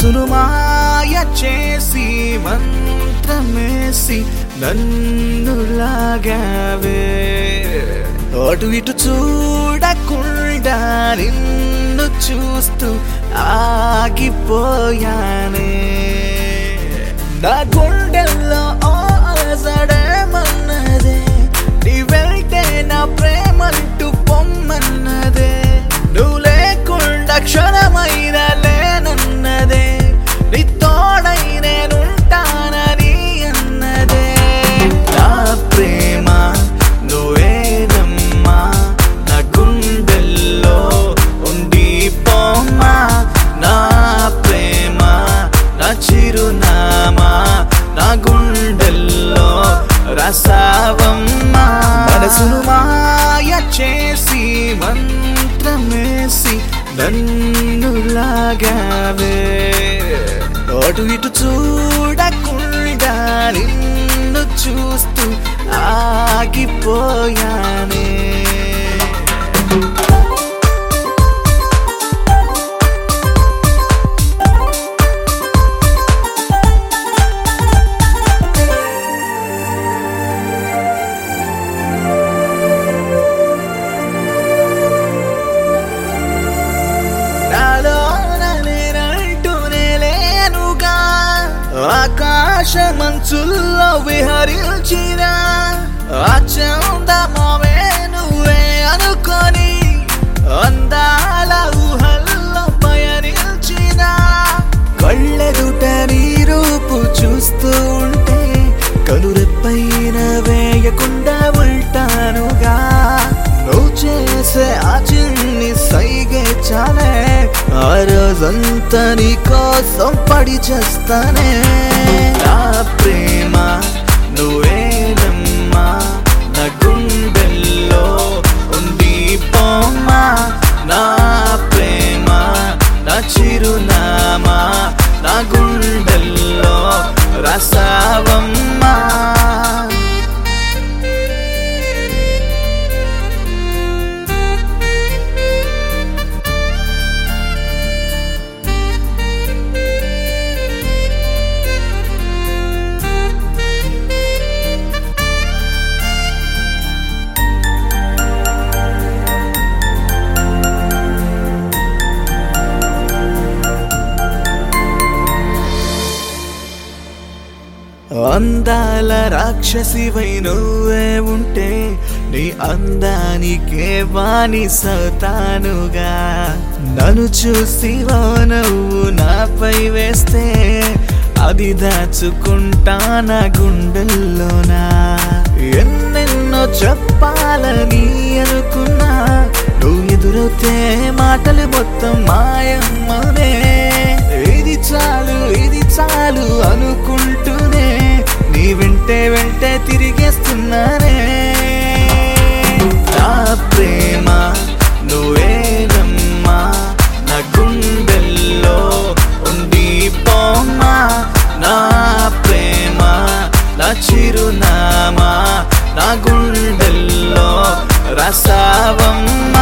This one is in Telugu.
మనసును మాయ చేసి మంత్రమేసి నన్ను లాగావే అటు ఇటు చూడకుండా నిన్ను చూస్తూ ఆగిపోయానే నా గుండెల్లో ఓ అలసడేమన్నదే నీ వెళ్తే నా ప్రేమంటూ పొమ్మన్నదే నువ్వు లేకుండా క్షణమైన లేనన్నదే నీ తోడై నేనుంటానని అన్నదే నా ప్రేమ నువ్వేనమ్మా నా గుండెల్లో ఉండి పోమ్మా నా ప్రేమ నా చిరునామా నా గుండెల్లో రసావమ్మా మనసును మాయ చేసి మంత్రమేసి నన్ను లాగావే అటు ఇటు చూడకుండా నిన్ను చూస్తూ ఆగిపోయానే నాలోన నేనంటూనే లేనుగా ఆకాశ మంచుల్లో విహరించిన ఆ చందమామే నువ్వే అనుకొని అందాల ఊహల్లో పయనించిన కళ్ళెదుట నీ రూపు చూస్తూ ఉంటే కనురెప్పైన వేయకుండా ఉంటానుగా నువ్వు చేసే ఆ చిన్ని సైగే చాలే ఆ రోజంతా నీ కోసం పడి చేస్తానే నా ప్రేమ నువ్వేనమ్మా నా గుండెల్లో ఉండి పోమ్మా నా ప్రేమ నా చిరునామా నా గుండెల్లో రసావమ్మా అందాల రాక్షసివై నువ్వే ఉంటే నీ అందానికే వాణి సతానుగా నన్ను చూసి ఓ నువ్వు నాపై వేస్తే అది దాచుకుంటా నా గుండెల్లోనా ఎన్నెన్నో చెప్పాలని అనుకున్నా నువ్వు ఎదురైతే మాటలు మొత్తం మాయమ్మనే ఇది చాలు ఇది చాలు అనుకుంటూనే నీ వెంటే వెంటే తిరిగేస్తున్నానే నా ప్రేమ నువ్వేనమ్మా నా గుండెల్లో ఉండి పోమ్మా నా ప్రేమ నా చిరునామా నా గుండెల్లో రసావమ్మా